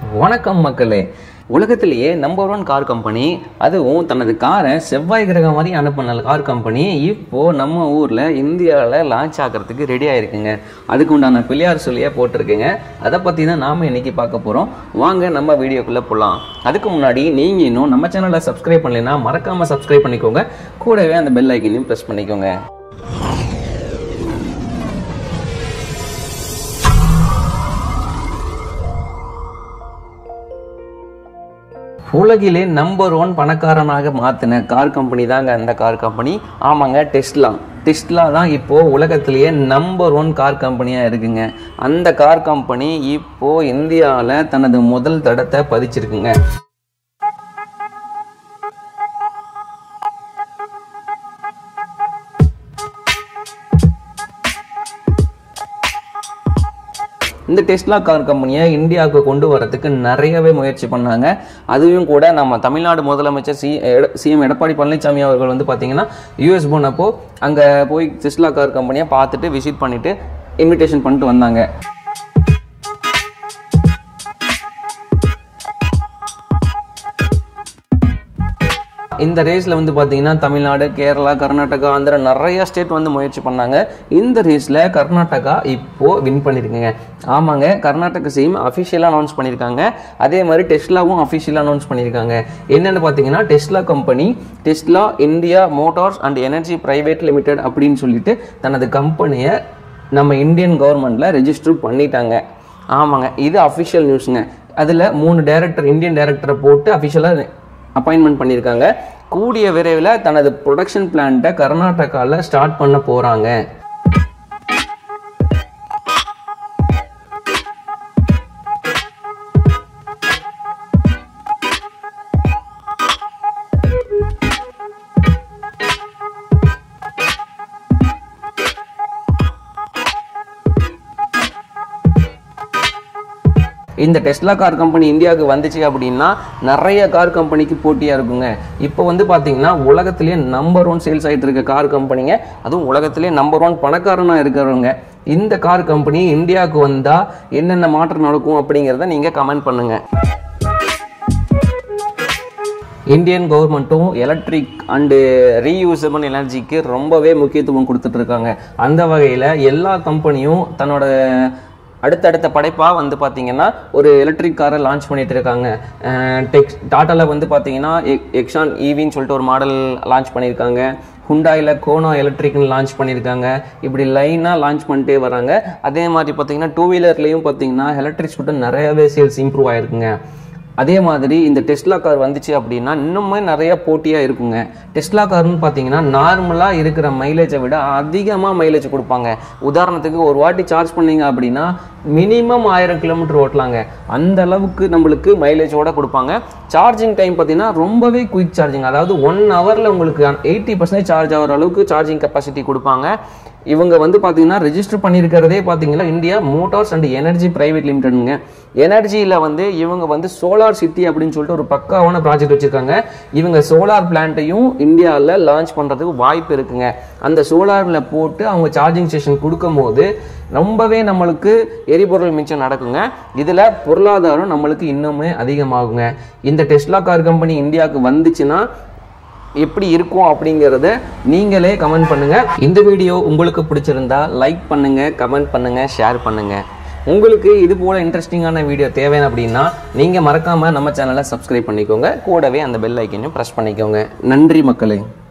வணக்கம் மக்களே உலகத்திலேயே நம்பர் ஒன் கார் கம்பெனி அதுவும் தனது காரை செவ்வாய் கிரகம் மாதிரி அனுப்பின கார் கம்பெனி இப்போ நம்ம ஊரில் இந்தியாவில் லான்ச் ஆகிறதுக்கு ரெடி ஆயிருக்குங்க அதுக்கு உண்டான பிள்ளையார் சொல்லியே போட்டிருக்குங்க அதை பற்றி தான் நாம் இன்னைக்கு பார்க்க போகிறோம் வாங்க நம்ம வீடியோக்குள்ளே போகலாம் அதுக்கு முன்னாடி நீங்கள் இன்னும் நம்ம சேனலை சப்ஸ்கிரைப் பண்ணலைன்னா மறக்காமல் சப்ஸ்கிரைப் பண்ணிக்கோங்க கூடவே அந்த பெல் ஐக்கனையும் ப்ரெஸ் பண்ணிக்கோங்க உலகிலே நம்பர் ஒன் பணக்காரனாக மாற்றின கார் கம்பெனி தாங்க அந்த கார் கம்பெனி ஆமாங்க டெஸ்லா டெஸ்லா தான் இப்போது உலகத்திலேயே நம்பர் ஒன் கார் கம்பெனியாக இருக்குங்க அந்த கார் கம்பெனி இப்போது இந்தியாவில் தனது முதல் தடத்தை பதிச்சிருக்குங்க இந்த டெஸ்லா கார் கம்பெனியை இந்தியாவுக்கு கொண்டு வரதுக்கு நிறையவே முயற்சி பண்ணாங்க அதுவும் கூட நம்ம தமிழ்நாடு முதலமைச்சர் சி சிஎம் எடப்பாடி பழனிசாமி அவர்கள் வந்து பார்த்தீங்கன்னா யூஎஸ் போனப்போ அங்கே போய் டெஸ்லா கார் கம்பெனியை பார்த்துட்டு விசிட் பண்ணிட்டு இன்விடேஷன் பண்ணிட்டு வந்தாங்க இந்த ரேஸில் வந்து பார்த்தீங்கன்னா தமிழ்நாடு கேரளா கர்நாடகா ஆந்திரா நிறைய ஸ்டேட் வந்து முயற்சி பண்ணாங்க இந்த ரேஸில் கர்நாடகா இப்போது வின் பண்ணியிருக்குங்க ஆமாங்க கர்நாடகா சிஎம் அஃபிஷியலாக அனௌன்ஸ் பண்ணியிருக்காங்க அதே மாதிரி டெஸ்லாவும் அஃபிஷியலாக அனௌன்ஸ் பண்ணியிருக்காங்க என்னென்னு பார்த்தீங்கன்னா Tesla company Tesla India motors and energy private limited அப்படின்னு சொல்லிட்டு தனது கம்பெனியை நம்ம இந்தியன் கவர்மெண்ட்டில் ரெஜிஸ்டர் பண்ணிட்டாங்க ஆமாங்க இது அஃபிஷியல் நியூஸுங்க அதில் மூணு டேரக்டர் இந்தியன் டேரக்டரை போட்டு அஃபிஷியலாக அப்பாயின்மெண்ட் பண்ணியிருக்காங்க கூடிய விரைவில் தனது ப்ரொடக்ஷன் பிளான்ட்டை கர்நாடகாவில் ஸ்டார்ட் பண்ண போகிறாங்க இந்த டெஸ்லா கார் கம்பெனி இந்தியாவுக்கு வந்துச்சு அப்படின்னா நிறைய கார் கம்பெனிக்கு போட்டியாக இருக்குங்க இப்போ வந்து பார்த்தீங்கன்னா உலகத்திலேயே நம்பர் ஒன் சேல்ஸ் ஆகிட்டு இருக்க கார் கம்பெனிங்க அதுவும் உலகத்திலேயே நம்பர் ஒன் பணக்காரனாக இருக்கிறவங்க இந்த கார் கம்பெனி இந்தியாவுக்கு வந்தால் என்னென்ன மாற்றம் நடக்கும் அப்படிங்கிறத நீங்கள் கமெண்ட் பண்ணுங்கள் இந்தியன் கவர்மெண்ட்டும் எலக்ட்ரிக் அண்டு ரீயூசபிள் எனர்ஜிக்கு ரொம்பவே முக்கியத்துவம் கொடுத்துட்டு இருக்காங்க அந்த வகையில் எல்லா கம்பெனியும் தன்னோட அடுத்தடுத்த படைப்பாக வந்து பார்த்தீங்கன்னா ஒரு எலக்ட்ரிக் காரை லான்ச் பண்ணிட்டு இருக்காங்க டெக்ஸ் டாட்டாவில் வந்து பார்த்தீங்கன்னா எக்ஸான் ஈவின்னு சொல்லிட்டு ஒரு மாடல் லான்ச் பண்ணியிருக்காங்க ஹுண்டாயில் கோனோ எலக்ட்ரிக்னு லான்ச் பண்ணியிருக்காங்க இப்படி லைனாக லான்ச் பண்ணிட்டே வராங்க அதே மாதிரி பார்த்தீங்கன்னா டூ வீலர்லேயும் பார்த்தீங்கன்னா எலக்ட்ரிக் ஸ்கூட்டர் நிறையவே சேல்ஸ் இம்ப்ரூவ் ஆயிருக்குங்க அதே மாதிரி இந்த டெஸ்லா கார் வந்துச்சு அப்படின்னா இன்னுமே நிறைய போட்டியாக இருக்குங்க டெஸ்லா கார்னு பார்த்தீங்கன்னா நார்மலாக இருக்கிற மைலேஜை விட அதிகமாக மைலேஜ் கொடுப்பாங்க உதாரணத்துக்கு ஒரு வாட்டி சார்ஜ் பண்ணீங்க அப்படின்னா மினிமம் ஆயிரம் கிலோமீட்டர் ஓட்டலாங்க அந்த அளவுக்கு நம்மளுக்கு மைலேஜோட கொடுப்பாங்க சார்ஜிங் டைம் பார்த்தீங்கன்னா ரொம்பவே குயிக் சார்ஜிங் அதாவது ஒன் ஹவரில் உங்களுக்கு எயிட்டி பர்சன்டேஜ் சார்ஜ் ஆகிற அளவுக்கு சார்ஜிங் கெப்பாசிட்டி கொடுப்பாங்க இவங்க வந்து பார்த்தீங்கன்னா ரெஜிஸ்டர் பண்ணியிருக்கிறதே பார்த்தீங்கன்னா India motors and energy private லிமிடெட்ங்க எனர்ஜியில் வந்து இவங்க வந்து சோலார் சிட்டி அப்படின்னு சொல்லிட்டு ஒரு பக்காவான ப்ராஜெக்ட் வச்சுருக்காங்க இவங்க சோலார் பிளான்ட்டையும் இந்தியாவில் லான்ச் பண்ணுறதுக்கு வாய்ப்பு இருக்குங்க அந்த சோலாரில் போட்டு அவங்க சார்ஜிங் ஸ்டேஷன் கொடுக்கும் போது ரொம்பவே நம்மளுக்கு எரிபொருள் மிச்சம் நடக்குங்க இதில் பொருளாதாரம் நம்மளுக்கு இன்னுமே அதிகமாகுங்க இந்த டெஸ்லா கார் கம்பெனி இந்தியாவுக்கு வந்துச்சுன்னா எப்படி இருக்கும் அப்படிங்கிறத நீங்களே கமெண்ட் பண்ணுங்க இந்த வீடியோ உங்களுக்கு பிடிச்சிருந்தா லைக் பண்ணுங்க கமெண்ட் பண்ணுங்க ஷேர் பண்ணுங்க உங்களுக்கு இது போல இன்ட்ரெஸ்டிங்கான வீடியோ தேவைன்னு அப்படின்னா நீங்கள் மறக்காமல் நம்ம சேனலை சப்ஸ்கிரைப் பண்ணிக்கோங்க கூடவே அந்த பெல் ஐக்கனையும் ப்ரெஸ் பண்ணிக்கோங்க நன்றி மக்களே